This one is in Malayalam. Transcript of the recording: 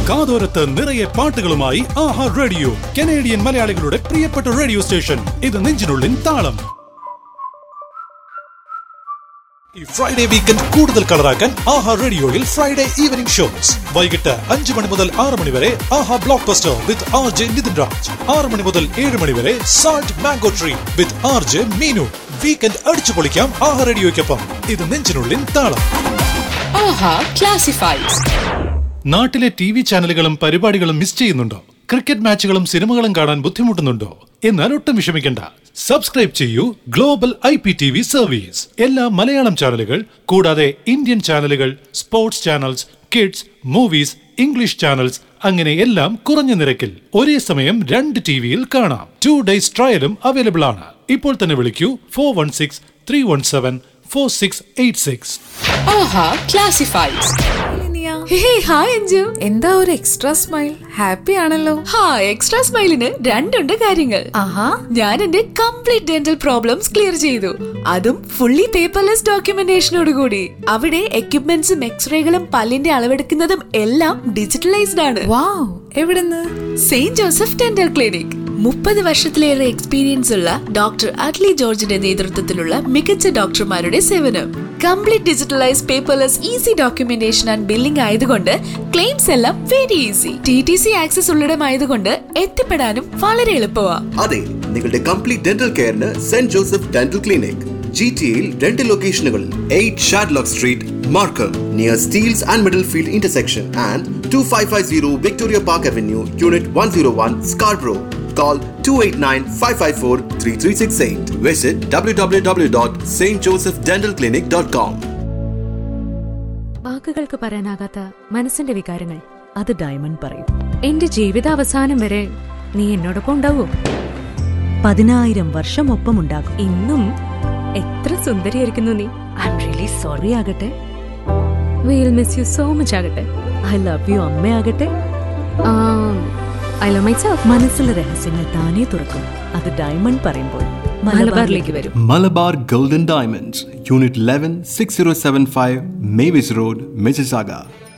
കാതോരത്ത് നിറയെ പാട്ടുകളുമായി ആഹാ റേഡിയോ കനേഡിയൻ മലയാളികളുടെ പ്രിയപ്പെട്ട റേഡിയോ സ്റ്റേഷൻ ഇത് നെഞ്ചിനുള്ളിൻ താളം ഈ ഫ്രൈഡേ വീക്കെൻഡ് കൂടുതൽ കളറാക്കാൻ ആഹാ റേഡിയോയിൽ ഫ്രൈഡേ ഈവനിംഗ് ഷോസ് വൈകിട്ട് അഞ്ച് മണി മുതൽ ആറ് മണി വരെ Aaha block buster with R J Nithin Raj ആറ് മണി മുതൽ ഏഴ് മണി വരെ salt mango tree with R J Meenu weekend അടിച്ചു പൊളിക്കാം ആഹാ റേഡിയോയ്ക്കൊപ്പം ഇത് നെഞ്ചിനുള്ളിൻ താളം ആഹാ ക്ലാസിഫൈഡ്സ് നാട്ടിലെ ടി വി ചാനലുകളും പരിപാടികളും മിസ് ചെയ്യുന്നുണ്ടോ ക്രിക്കറ്റ് മാച്ചുകളും സിനിമകളും കാണാൻ ബുദ്ധിമുട്ടുന്നുണ്ടോ എന്നാൽ ഒട്ടും വിഷമിക്കണ്ട സബ്സ്ക്രൈബ് ചെയ്യൂ global I P T V service എല്ലാ മലയാളം ചാനലുകൾ കൂടാതെ ഇന്ത്യൻ ചാനലുകൾ sports channels kids movies English channels അങ്ങനെ എല്ലാം കുറഞ്ഞ നിരക്കിൽ ഒരേ സമയം രണ്ട് ടി വിയിൽ കാണാം ടു ഡേയ്സ് ട്രയലും അവൈലബിൾ ആണ് ഇപ്പോൾ തന്നെ വിളിക്കൂ four one six three one seven four six eight six Aaha classifieds hey hi Anju എന്താ ഒരു എക്സ്ട്രാ സ്മൈൽ ഹാപ്പി ആണല്ലോ ഹാ എക്സ്ട്രാ സ്മൈലിന് രണ്ടുണ്ട് കാര്യങ്ങൾ ആഹാ ഞാൻ എന്റെ കംപ്ലീറ്റ് ഡെന്റൽ പ്രോബ്ലംസ് ക്ലിയർ ചെയ്തു അതും ഫുള്ളി പേപ്പർലെസ് ഡോക്യുമെന്റേഷനോട് കൂടി അവിടെ എക്യുപ്മെന്റ്സും എക്സ്റേകളും പല്ലിന്റെ അളവെടുക്കുന്നതും എല്ലാം ഡിജിറ്റലൈസ്ഡ് ആണ് വാവ് എവിടുന്ന് സെയിന്റ് ജോസഫ് ഡെന്റൽ ക്ലിനിക് മുപ്പത് വർഷത്തിലേറെ എക്സ്പീരിയൻസ് ഉള്ള ഡോക്ടർ അഡ്ലി ജോർജിന്റെ നേതൃത്വത്തിലുള്ള മികച്ച ഡോക്ടർമാരുടെ സേവനം complete digitalise paperless easy documentation and billing ആയതുകൊണ്ട് ക്ലെയിംസ് എല്ലാം very easy T T C access ഉള്ളിടമായതുകൊണ്ട് എത്തിപ്പെടാനും വളരെ എളുപ്പമാ അതെ നിങ്ങളുടെ കംപ്ലീറ്റ് ഡെന്റൽ കെയറിന് saint Joseph dental clinic G T എയിൽ രണ്ട് ലൊക്കേഷനുകളിൽ eight Shadlock street Markham near Steeles and Middlefield intersection and two five five zero Victoria park avenue unit one zero one Scarborough Call 289-554-3368. Visit www.stjosephdentalclinic.com. വാക്കുകൾക്ക് പറയാനാകാത്ത മനസ്സിന്റെ വികാരങ്ങൾ അത് ഡയമണ്ട് പറയും എന്റെ ജീവിതാവസാനം വരെ നീ എന്നോടൊപ്പം ഉണ്ടാവോ പതിനായിരം വർഷം ഒപ്പമുണ്ടാകും ഇന്നും എത്ര സുന്ദരിയായിരിക്കുന്നു നീ ഐ എം റിയലി സോറി ആകട്ടെ will miss you so much ആകട്ടെ ഐ ലവ് യു അമ്മയാകട്ടെ ഐ ലവ് മൈ സെൽഫ് മനസ്സിലെ രഹസ്യങ്ങൾ താനേ തുറക്കും അത് ഡയമണ്ട് പറയുമ്പോൾ മലബാറിലേക്ക് വരും Malabar Golden Diamonds, Unit 11, 6075, Mavis Road, Mississauga.